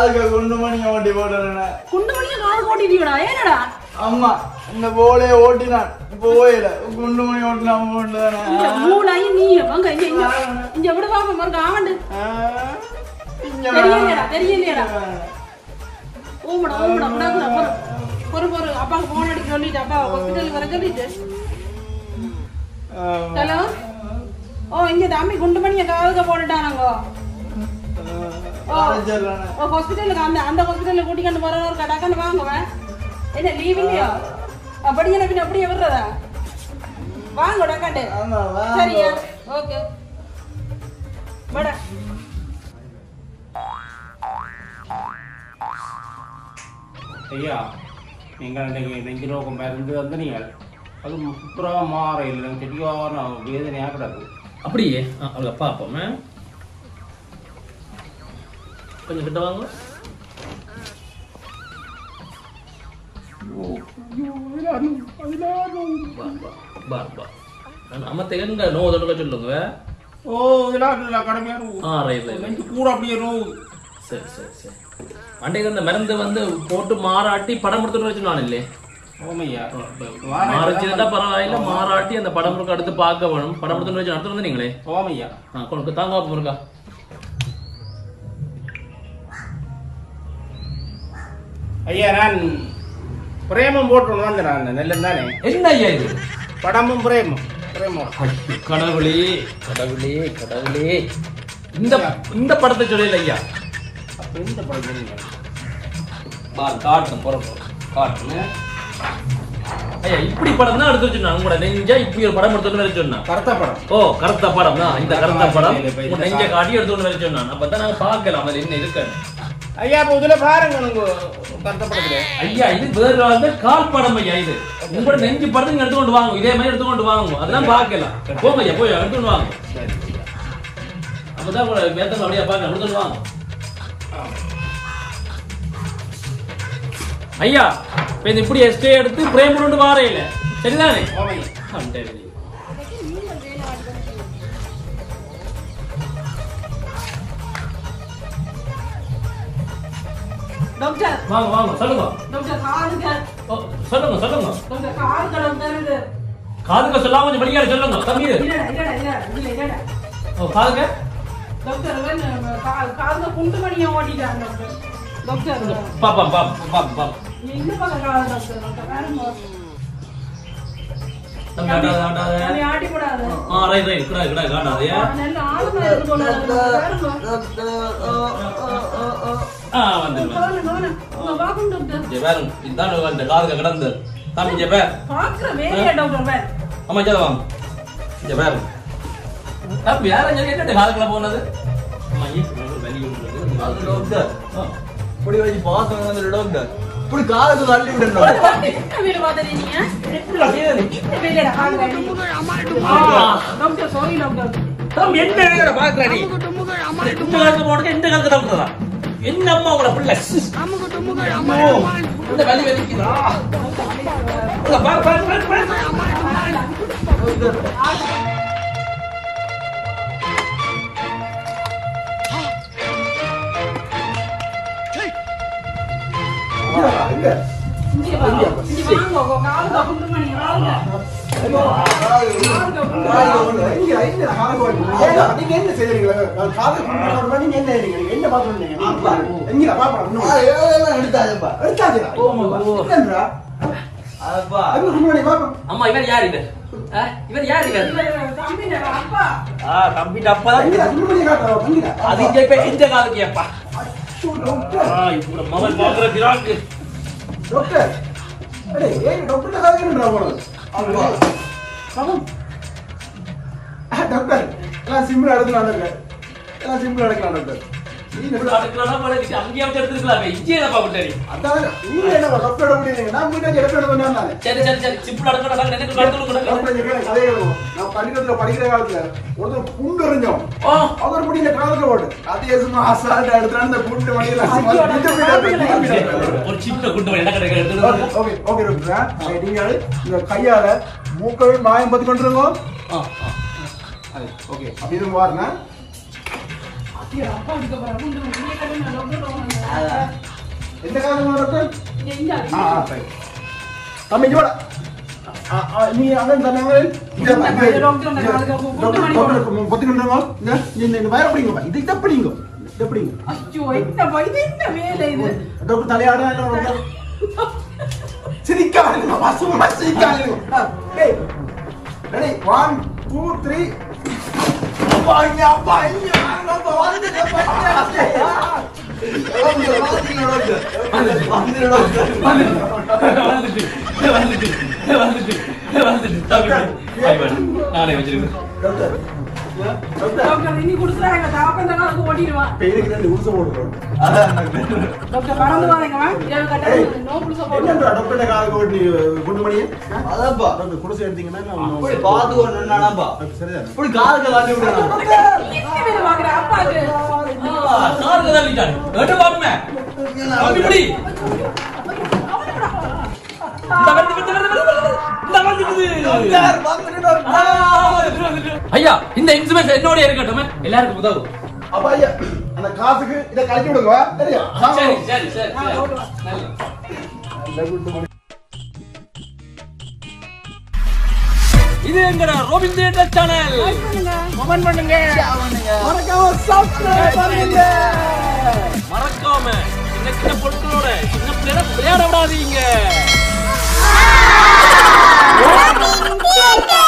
காதுக்கு குண்டு மணி ஓட்டி போட்டுறேன் குண்டு மணியை கால் ஓட்டிட்டியோடா ஏனடா அம்மா இந்த போலைய ஓட்டினான் போயில குண்டு மணி ஓட்டினா இந்த போட்டுதானே மூளையும் நீ வாங்க இங்க இங்க இங்க விட பாப்பா மறுக்க ஆவண்டு தெரியலையடா தெரியலையடா ஓமடா ஓமடா விடாதுடா பொறு பொறு பொறு அப்பாவுக்கு போன் அடிக்க சொல்லிட்டு அப்பா ஹாஸ்பிட்டலுக்கு வர சொல்லிட்டு ஹலோ ஓ இங்க தம்பி குண்டு மணியை காதுக்க போட்டுட்டானாங்க ஓ ஹாஸ்பிட்டலுக்கு அந்த அந்த ஹாஸ்பிட்டலுக்கு கூட்டிக்கொண்டு போற ஒரு கடக்கான்னு வாங்குவேன் என்ன லீவ் இல்லையா அப்படி என்ன பின்ன அப்படியே விடுறதா வாங்க டக்காண்டு சரியா ஓகே வாடா ஐயா நீங்கள் இன்றைக்கு நெஞ்சு நோக்கம் மருந்து வந்து நீங்கள் அது சுத்தராக மாற இல்லை சரியான வேதனையாக கிடக்கு அப்படியே ஆ, அவங்க பார்ப்போமே கொஞ்சம் கிட்ட வாங்க பா, பா, பா, பா. நம்ம தெங்க நோ தொடுக்க சொல்லுங்க ஓ இதெல்லாம் இல்லை கடுமையான ஆ ரைட் ரைட் நெஞ்சு கூட அப்படியே நோவு சரி சரி சரி அன்றைக்கு அந்த மருந்து வந்து போட்டு மாறாட்டி படம் எடுத்துட்டு வச்சு நான் இல்லையே ஓமையா மாறிச்சுட்டா பரவாயில்ல மாறாட்டி அந்த படம் முறுக்க அடுத்து பார்க்க வேணும் படம் எடுத்துட்டு வச்சு நடத்து வந்து நீங்களே ஓமையா ஆ கொண்டு தாங்க வாப்பா முருகா ஐயா நான் பிரேமம் போட்டு வந்தேன் நான் நல்ல தானே என்ன ஐயா இது படமும் பிரேமம் பிரேமம் கடவுளே கடவுளே கடவுளே இந்த இந்த படத்தை சொல்லல ஐயா அப்போ இந்த படம் சொன்னீங்க பார் காட்டும் புறம் காட்டும் ஐயா இப்படி படம் தான் எடுத்து வச்சிருந்தாங்க உங்களோட நெஞ்சா இப்படி ஒரு படம் எடுத்து வந்து சொன்னான் கருத்த படம் ஓ கருத்த படம் தான் இந்த கருத்த படம் உங்க நெஞ்ச காட்டி எடுத்து வந்து வர சொன்னான் அப்பதான் நாங்க பார்க்கலாம் அதுல என்ன இருக்கு ஐயா இப்போ இதில் பாருங்க உங்க கருத்த படத்துல ஐயா இது வேற வந்து கால் படம் ஐயா இது உங்களோட நெஞ்சு படத்துக்கு எடுத்து கொண்டு வாங்க இதே மாதிரி எடுத்து கொண்டு வாங்க அதெல்லாம் பார்க்கலாம் போங்க ஐயா போய் எடுத்து கொண்டு வாங்க அப்பதான் உங்களோட வேத்தம் அப்படியே பார்க்க எடுத்து கொண்டு வாங்க ஐயா இப்ப இது இப்படி எஸ்டே எடுத்து பிரேம் கொண்டு வாரே இல்ல சரிதானே ஓமையா அந்த வெளியே. டாக்டர் வாங்க வாங்க சொல்லுங்க டாக்டர் காதுங்க ஓ, சொல்லுங்க சொல்லுங்க டாக்டர் காதுங்க டாக்டர் இது காதுக்கு சொல்லாம கொஞ்சம் வெளியாட சொல்லுங்க தம்பி இது. இல்லடா இல்லடா இல்ல இல்ல இல்லடா ஓ, காதுங்க டாக்டர் இவன் கா- காதுல குண்டு மணியை ஓட்டிட்டான் டாக்டர் டாக்டர் பாப்பா பாப்பா பாப்பா பாப்பா இந்த பக்கம் காது டாக்டர் டாக்டர் பாருங்க தம்பி ஆட்டாத ஆட்டாத தம்பி ஆட்டி கூடாது ஆ ரைட் ரைட் கிடா கிடா காட்டாதே நல்ல ஆளுமா இருக்கு போல பாருங்க ஆ வந்து கவனம் கவனம் உங்க பாக்கும் டாக்டர் இங்க பாருங்க இதுதான் இந்த காதுக்கு கிடந்து தம்பி இங்க பாரு பாக்குற வேலையா டாக்டர் பாரு அம்மா இங்க வாங்க இங்க பாருங்க தம்பி யாரும் சொல்லி என்ன காதுக்குள்ள போனது அம்மா ஈ வெளிய விடுறது டாக்டர் ஆ. இப்படி வச்சு பார்த்தவங்க வந்து டாக்டர் இப்படி காலத்து தள்ளி விடணும் என்ன வேலை பாத்தீங்க என்ன வேலைடா காதுல டாக்டர் சாரி டாக்டர் தம்பி என்ன வேற பாக்குற நீ இந்த காலத்து போனது இந்த காலத்து டாக்டரா என்ன அம்மா உங்கள பிள்ளை ஐயோ, இந்த வலி வலிக்குதா உள்ள பாரு பாரு பாரு பாரு எங்க இங்க வாங்க இங்க வாங்க உங்க காதுல குண்டு மணி வாங்க நீங்க என்ன செய்யறீங்களா காது கும்பிட்டு நீங்க என்ன செய்றீங்க என்ன பாத்துறீங்க எங்க பாப்பா எடுத்தாதுப்பா எடுத்தாதீங்க என்னன்றா அப்பா அது கும்பிடு பாப்பா அம்மா இவர் யார் இவர் ஆ, இவர் யார் இவர் தம்பி அப்பா ஆ தம்பி அப்பதான் எங்க கும்பிடு காட்டுறோம் பண்ணீங்க அது இங்க இப்ப இந்த காலுக்கு ஏப்பா டாக்டர் ஆ இப்ப மகன் பாக்குற பிராக்கு டாக்டர் அடே ஏன் டாக்டர் காதுக்குன்றா போறது பாப்பா டாக்டர் எல்லாம் சிம்பிள் எடுக்கலாம் டாக்டர் எல்லாம் சிம்பிள் எடுக்கலாம் டாக்டர் நீங்க இப்படி அடுக்கலாம் போல இருக்கு அங்கேயே வச்சு எடுத்துருக்கலாமே இங்கே என்னப்பா விட்டாரி அதான் நீங்க என்ன டாக்டர் முடியுங்க நான் வீட்டுக்கு எடுத்து கொண்டு வந்தேன் சரி சரி சரி சிம்பிள் அடுக்கணும் நாங்க நினைக்க அடுக்கணும் டாக்டர் இங்க கதை எழுதுவோம். நான் பள்ளிக்கூடத்துல படிக்கிற காலத்துல ஒருத்தர் புண்டு எறிஞ்சோம் ஆ அவர் முடியல காலத்துல போட்டு அதே சும்மா அசால்ட் எடுத்துட்டு அந்த புண்டு மணியில ஒரு சின்ன குண்டு மணி என்ன கிடைக்க எடுத்து ஓகே ஓகே டாக்டர் நீங்க இந்த கையால மூக்கவே மாயம் பத்தி கொண்டுருங்க ஆ ஆ ஓகே அப்படி இது பாருங்க அப்பா இதுக்கு அப்புறம் குண்டு மணி நீங்க கட்டுங்க டாக்டர் எந்த காரணம் டாக்டர் இங்க இங்க ஆ ஆ சரி தம்பி இங்க வாடா ஆ, ஆ, நீ அண்ணன் தானே இங்க வா, இங்க வா. டாக்டர், இந்த காலுக்கு பு- புட்டு மணி டாக்டர் பொத்துக்கின்றோம் இந்த இந்த இந்த வயர பிடிங்க இது இதை பிடிங்க இதை பிடிங்க ஐயோ என்ன பா- இது என்ன வேலை இது டாக்டர் தலையாட சிரிக்காதீங்க வாசுமா சிரிக்காதீங்க ஆ, டேய் ரெடி ஒன் டூ த்ரீ பாய்யா பாய்யா நம்ம வந்து நானே வச்சிருக்கேன் டாக்டர் டாக்டர் டாக்டர் இனி கொடுக்குறாங்க தாப்ப இந்த காலுக்கு ஓடிடுவான் பேருக்கு ரெண்டு உருசம் போடுறோம் டாக்டர் மறந்து வாங்க இரவு கட்டாயம் நோ புதுசா போடுங்க என்னன்றா டாக்டர் காலுக்கு ஓட்டி குண்டு மணியே அதான்ப்பா. டாக்டர் குடிசை எடுத்தீங்கன்னா அப்படி பார்த்து கொண்டு நானாப்பா டாக்டர் சரிதான் இப்படி காலுக்கு வாங்கி விடுறாங்க என்ன வேலை பாக்குற அப்பாக்கு காருக்கு தான் விட்டாரு எட்டு பாப்பமே தம்பி பிடி இந்த வந்து வந்து வந்து வந்து இந்த வந்துக்குது ஐயா இந்த இன்சூரன்ஸ் என்னோட இருக்கட்டும் எல்லாருக்கும் உதவும் அப்பா ஐயா அந்த காசுக்கு இதை கழிச்சு விடுங்க சரியா சரி சரி சரி சரி நல்லது. இது எங்கட ரோபின் தியேட்டர் சேனல் கமெண்ட் பண்ணுங்க மறக்காம சப்ஸ்கிரைப் பண்ணுங்க மறக்காம சின்ன சின்ன பொருட்களோட சின்ன பிள்ளைகளை விளையாட விடாதீங்க Theater!